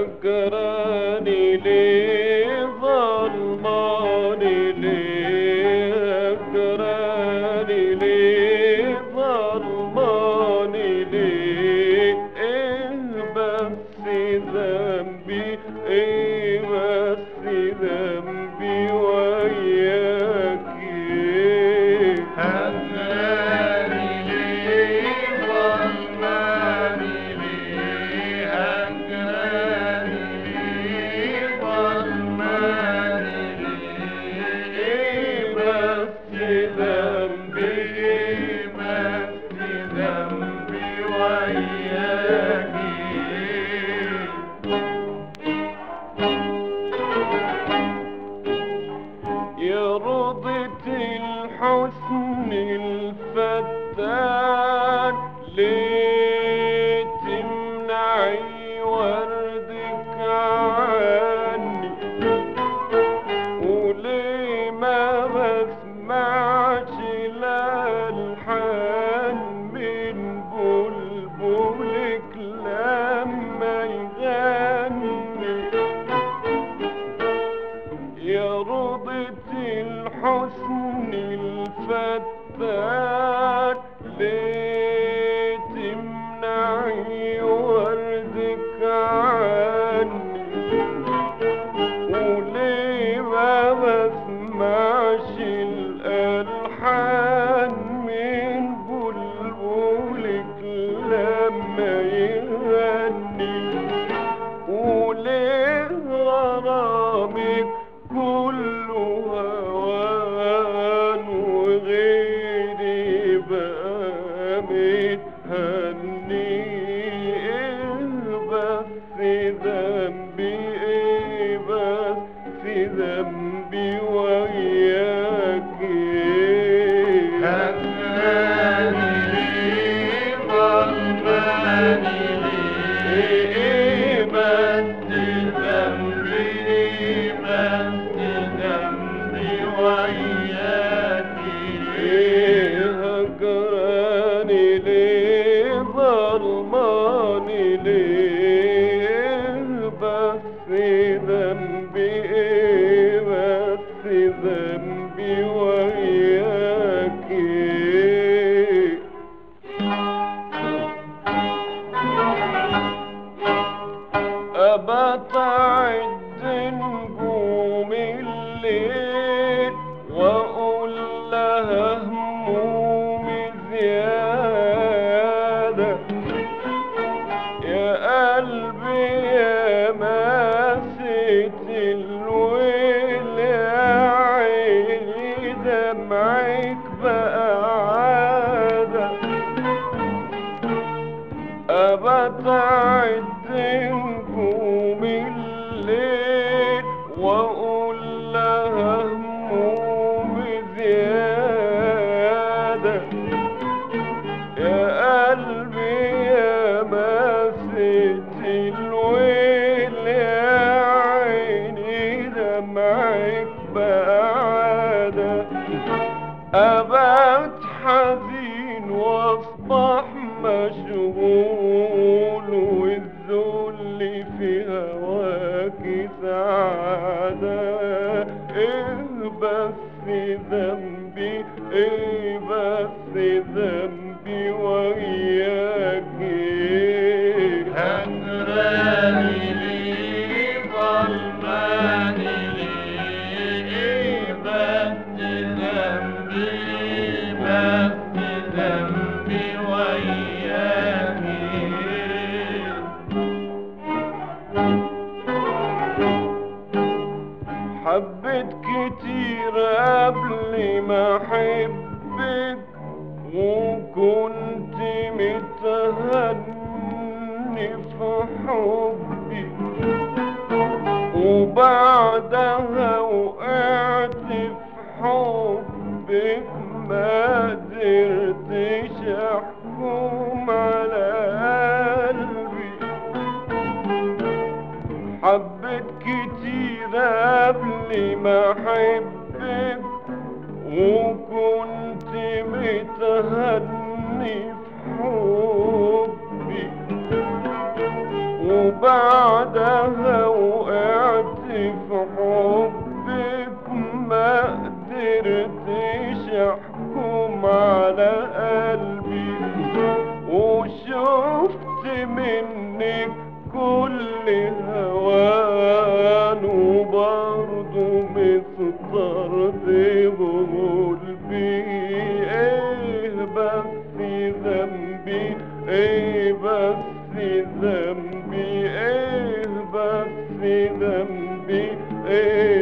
هجراني ليه ظلماني ليه هجراني ليه ظلماني ليه ايه بس ذنبي ايه بس ذنبي وياكي هجراني ليه ظلماني ليه هجراني ليه ظلماني ليه ايه بس ذنبي ايه بس ذنبي وياكي يا روضة الحسن الفتان ليه تمنعي وردك عني وليه ما بسمعش الألحان من بلبلك لما يغني يا روضة الحسن الفتان ليه تمنعي وردك عني وليه ما بسمعش الألحان من بلبلك لما يغني وليه غرامك كله هوان وغيري بقى متهني ايه بس ذنبي ايه بس ذنبي وياكي هجراني ليه ظلماني ليه ايه بس ذنبي ايه بس ذنبي وياكي ليه هجراني ليه ظلماني ليه بس ذنبي ايه بس ذنبي وياكي أبت أعد نجوم الليل وأقول لها همومي زيادة يا قلبي يا ماسة الويل يا عيني دمعك بقى عادة أبت أعد نجوم الليل وأقول لها هموم زيادة يا قلبي يا ماسة الويل يا عيني دمعك بعادة أبعد حزين واصبح مشغول والذل في هواك سعادة ايه بس ذنبي ايه بس ذنبي وياكي هجراني ليه ظلماني ليه ايه بس ذنبي ايه بس ذنبي وياكي حبيت كتير قبل ما احبك وكنت متهني في حبي وبعدها وقعت في حبك ما قدرتش احكم على قلبي حبيت كتير قبل ما احبك وكنت متهني في حبي وبعدها وقعت في حبك ما قدرتش احكم على قلبي وشفت منك كل هوان وبرضه مسترضي بقلبي ايه بس ذنبي ايه بس ذنبي ايه بس ذنبي ايه